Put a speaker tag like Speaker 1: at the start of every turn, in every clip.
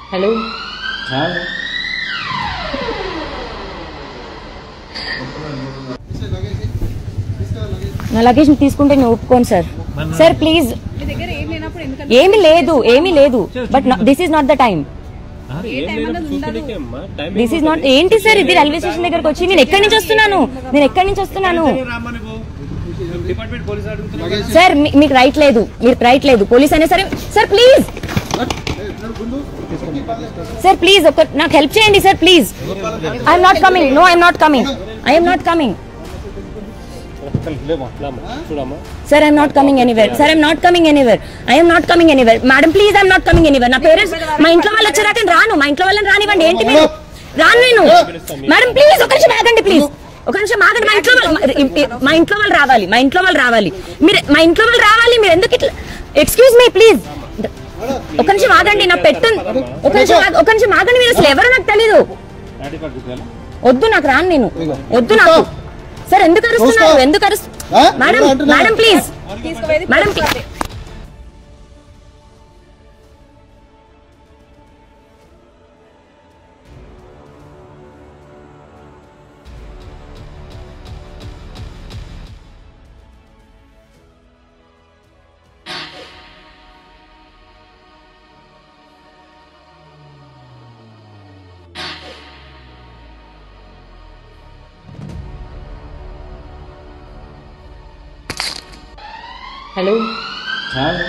Speaker 1: Hello
Speaker 2: hi
Speaker 1: నా luggage తీసుకుంటే నేను ఒప్పుకోను సార్ సార్ ప్లీజ్
Speaker 3: మీ దగ్గర ఏం లేనప్పుడు ఎందుకంటే
Speaker 1: ఏమీ లేదు ఏమీ లేదు but this is not the time this is not ఏంటి సార్ ఇది రైల్వే స్టేషన్ దగ్గరకు వచ్చి నేను ఎక్కడి నుంచి వస్తున్నాను నేను ఎక్కడి నుంచి వస్తున్నాను
Speaker 2: డిపార్ట్మెంట్ పోలీస్ అడుగుతున్నా
Speaker 1: సార్ మీ- మీకు రైట్ లేదు మీరు రైట్ లేదు పోలీస్ అయినా సరే సార్ ప్లీజ్ సార్ ప్లీజ్ ఒక నాకు హెల్ప్ చేయండి sir please I'm not coming no I'm not coming I'm not coming
Speaker 2: లేమా లేమా చూడమ్మా
Speaker 1: sir I'm not coming anywhere sir I'm not coming anywhere I'm not coming anywhere madam please I'm not coming anywhere నా parents మా ఇంట్లో వాళ్ళు వచ్చేదాకా నేను రాను మా ఇంట్లో వాళ్ళని రానివ్వండి ఏంటి మీరు రాను నేను మేడం ప్లీజ్ ఒక నిమిషం ఆగండి ప్లీజ్ ఒక నిమిషం ఆగండి మా ఇంట్లో వాళ్ళు మా ఇంట్లో వాళ్ళు రావాలి మా ఇంట్లో వాళ్ళు రావాలి మీరు మా ఇంట్లో వాళ్ళు రావాలి మీరు ఎందుకు ఇట్లా ఎక్స్క్యూజ్ మీ ప్లీజ్ ఒక నిమిషం ఆగండి నా పెట్టు ఒక నిమిషం ఆగ- ఒక నిమిషం ఆగండి మీరు అసలు ఎవరో నాకు తెలీదు
Speaker 2: ఐడి కార్డు చూపించాలా
Speaker 1: వద్దు నాకు రాను నేను వద్దు నాకు సార్ ఎందుకు అరుస్తున్నారు ఎందుకు అరుస్తు మేడం మేడం ప్లీజ్
Speaker 3: తీసుకుపోయేది
Speaker 1: మేడం
Speaker 3: పోలీస్ వాళ్ళే.
Speaker 1: హలో
Speaker 2: హాయ్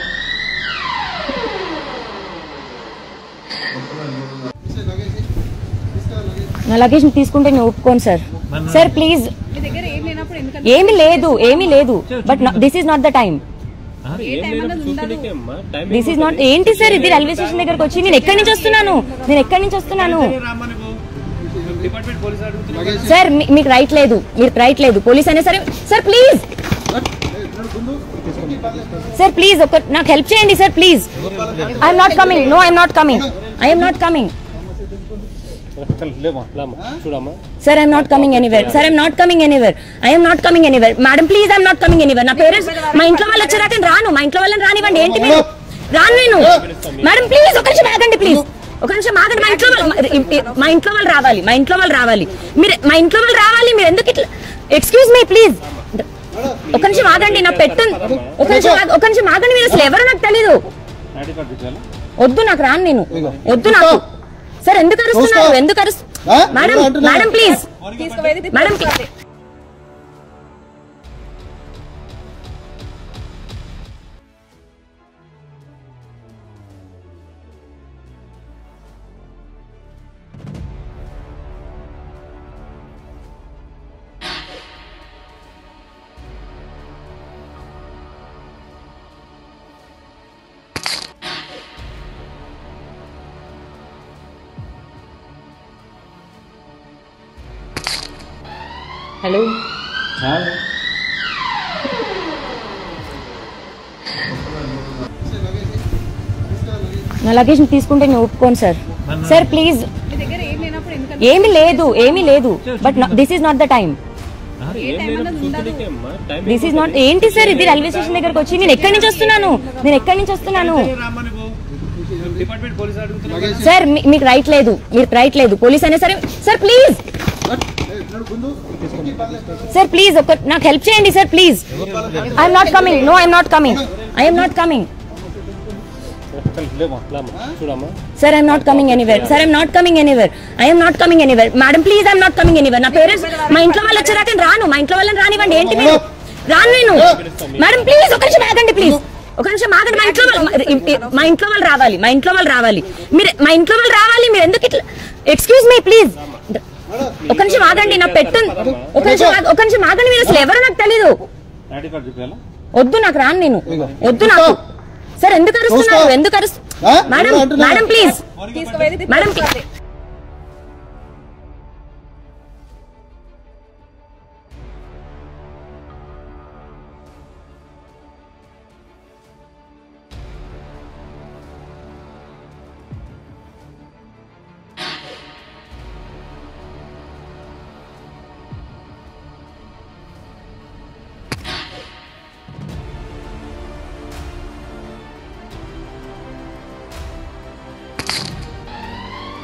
Speaker 1: నా లగేజ్ తీసుకుంటే నేను ఒప్పుకోను సార్ సార్ ప్లీజ్
Speaker 3: మీ దగ్గర ఏం లేనప్పుడు ఎందుకంటే
Speaker 1: ఏమీ లేదు ఏమీ లేదు but this is not the time
Speaker 3: a time అన్నది ఉండదు
Speaker 1: దిస్ ఈస్ నాట్ ఏంటి సార్ ఇది రైల్వే స్టేషన్ దగ్గరకు వచ్చి నేను ఎక్కడి నుంచి వస్తున్నాను నేను ఎక్కడి నుంచి వస్తున్నాను
Speaker 2: డిపార్ట్మెంట్ పోలీస్ అడుగుతున్నా
Speaker 1: సార్ మీ- మీకు రైట్ లేదు మీకు రైట్ లేదు పోలీస్ అయినా సరే సార్ ప్లీజ్ సార్ ప్లీజ్ ఒక నాకు హెల్ప్ చేయండి sir please I'm not coming no I'm not coming I'm not coming
Speaker 2: లేమా లేమా చూడమ్మా
Speaker 1: sir I'm not coming anywhere sir I'm not coming anywhere I'm not coming anywhere madam please I'm not coming anywhere నా parents మా ఇంట్లో వాళ్ళు వచ్చేదాకా నేను రాను మా ఇంట్లో వాళ్ళని రానివ్వండి ఏంటి మీరు రాను నేను మేడం ప్లీజ్ ఒక నిమిషం ఆగండి ప్లీజ్ ఒక నిమిషం ఆగండి మా ఇంట్లో వాళ్ళు మా ఇంట్లో వాళ్ళు రావాలి మా ఇంట్లో వాళ్ళు రావాలి మీరు మా ఇంట్లో వాళ్ళు రావాలి మీరు ఎందుకు ఇట్లా ఎక్స్క్యూజ్ మీ ప్లీజ్ ఒక నిమిషం ఆగండి నా పెట్టు ఒక నిమిషం ఆగ- ఒక నిమిషం ఆగండి మీరు అసలు ఎవరో నాకు తెలీదు
Speaker 2: ఐడి కార్డు చూపించాలా
Speaker 1: వద్దు నాకు రాను నేను వద్దు నాకు సార్ ఎందుకు అరుస్తున్నారు ఎందుకు అరుస్తు మేడం మేడం ప్లీజ్
Speaker 3: తీసుకుపోయేది
Speaker 1: మేడం
Speaker 3: పోలీస్ వాళ్ళే.
Speaker 1: హలో
Speaker 2: హాయ్
Speaker 1: నా లగేజ్ తీసుకుంటే నేను ఒప్పుకోను సార్ సార్ ప్లీజ్
Speaker 3: మీ దగ్గర ఏం లేనప్పుడు ఎందుకంటే
Speaker 1: ఏమీ లేదు ఏమీ లేదు but this is not the time
Speaker 3: a time అన్నది ఉండదు
Speaker 1: దిస్ ఈస్ నాట్ ఏంటి సార్ ఇది రైల్వే స్టేషన్ దగ్గరకు వచ్చి నేను ఎక్కడి నుంచి వస్తున్నాను నేను ఎక్కడి నుంచి వస్తున్నాను
Speaker 2: డిపార్ట్మెంట్ పోలీస్ అడుగుతున్నా
Speaker 1: సార్ మీ- మీకు రైట్ లేదు మీరు రైట్ లేదు పోలీస్ అయినా సరే సార్ ప్లీజ్ సార్ ప్లీజ్ ఒక నాకు హెల్ప్ చేయండి sir please I'm not coming no I'm not coming I'm not coming
Speaker 2: లేమా లేమా చూడమ్మా
Speaker 1: sir I'm not coming anywhere sir I'm not coming anywhere I'm not coming anywhere madam please I'm not coming anywhere నా parents మా ఇంట్లో వాళ్ళు వచ్చేదాకా నేను రాను మా ఇంట్లో వాళ్ళని రానివ్వండి ఏంటి మీరు రాను నేను మేడం ప్లీజ్ ఒక నిమిషం ఆగండి ప్లీజ్ ఒక నిమిషం ఆగండి మా ఇంట్లో వాళ్ళు మా ఇంట్లో వాళ్ళు రావాలి మా ఇంట్లో వాళ్ళు రావాలి మీరు మా ఇంట్లో వాళ్ళు రావాలి మీరు ఎందుకు ఇట్లా ఎక్స్క్యూజ్ మీ ప్లీజ్ ఒక నిమిషం ఆగండి నా పెట్టు ఒక నిమిషం ఆగ- ఒక నిమిషం ఆగండి మీరు అసలు ఎవరో నాకు తెలీదు
Speaker 2: ఐడి కార్డు చూపించాలా
Speaker 1: వద్దు నాకు రాను నేను వద్దు నాకు సార్ ఎందుకు అరుస్తున్నారు ఎందుకు అరుస్తు మేడం మేడం ప్లీజ్
Speaker 3: తీసుకుపోయేది
Speaker 1: మేడం
Speaker 3: పోలీస్ వాళ్ళే.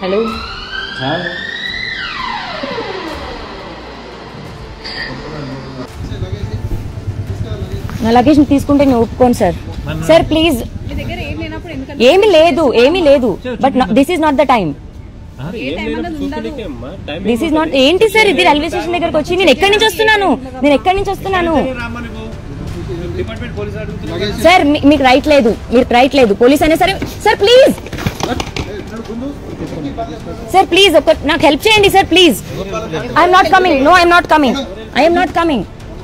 Speaker 1: హలో
Speaker 2: చాలు
Speaker 1: నా లగేజ్ తీసుకుంటే నేను ఒప్పుకోను సార్ సార్ ప్లీజ్
Speaker 3: మీ దగ్గర ఏం లేనప్పుడు ఎందుకంటే
Speaker 1: ఏమీ లేదు ఏమీ లేదు but this is not the time
Speaker 3: a time అన్నది ఉండదు
Speaker 1: దిస్ ఈస్ నాట్ ఏంటి సార్ ఇది రైల్వే స్టేషన్ దగ్గరకు వచ్చి నేను ఎక్కడి నుంచి వస్తున్నాను నేను ఎక్కడి నుంచి వస్తున్నాను
Speaker 2: డిపార్ట్మెంట్ పోలీసు అడుగుతున్నా
Speaker 1: సార్ మీ- మీకు రైట్ లేదు మీకు రైట్ లేదు పోలీస్ అయినా సరే సార్ ప్లీజ్ సార్ ప్లీజ్ ఒక నాకు హెల్ప్ చేయండి sir please I'm not coming no I'm not coming I'm not coming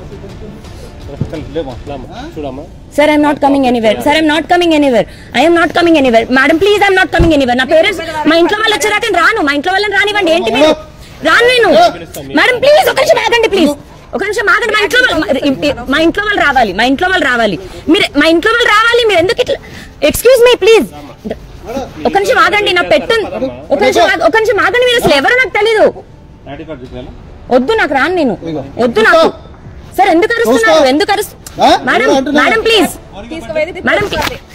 Speaker 2: లేమా లేమా చూడమ్మా
Speaker 1: sir I'm not coming anywhere sir I'm not coming anywhere I'm not coming anywhere madam please I'm not coming anywhere నా parents మా ఇంట్లో వాళ్ళు వచ్చేదాకా నేను రాను మా ఇంట్లో వాళ్ళని రానివ్వండి ఏంటి మీరు రాను నేను మేడం ప్లీజ్ ఒక నిమిషం ఆగండి ప్లీజ్ ఒక నిమిషం ఆగండి మా ఇంట్లో వాళ్ళు మా ఇంట్లో వాళ్ళు రావాలి మా ఇంట్లో వాళ్ళు రావాలి మీరు మా ఇంట్లో వాళ్ళు రావాలి మీరు ఎందుకు ఇట్లా ఎక్స్క్యూజ్ మీ ప్లీజ్ ఒక నిమిషం ఆగండి నా పెట్టు ఒక నిమిషం ఆగ- ఒక నిమిషం ఆగండి మీరు అసలు ఎవరో నాకు తెలీదు
Speaker 2: ఐడి కార్డు చూపించాలా
Speaker 1: వద్దు నాకు రాను నేను వద్దు నాకు సార్ ఎందుకు అరుస్తున్నారు ఎందుకు అరుస్తు
Speaker 4: ఆ?
Speaker 1: మేడం
Speaker 4: ఎందుకు అంటున్నారు?
Speaker 1: మేడం ప్లీజ్
Speaker 3: తీసుకుపోయేది
Speaker 1: మేడం
Speaker 3: పోలీసులు.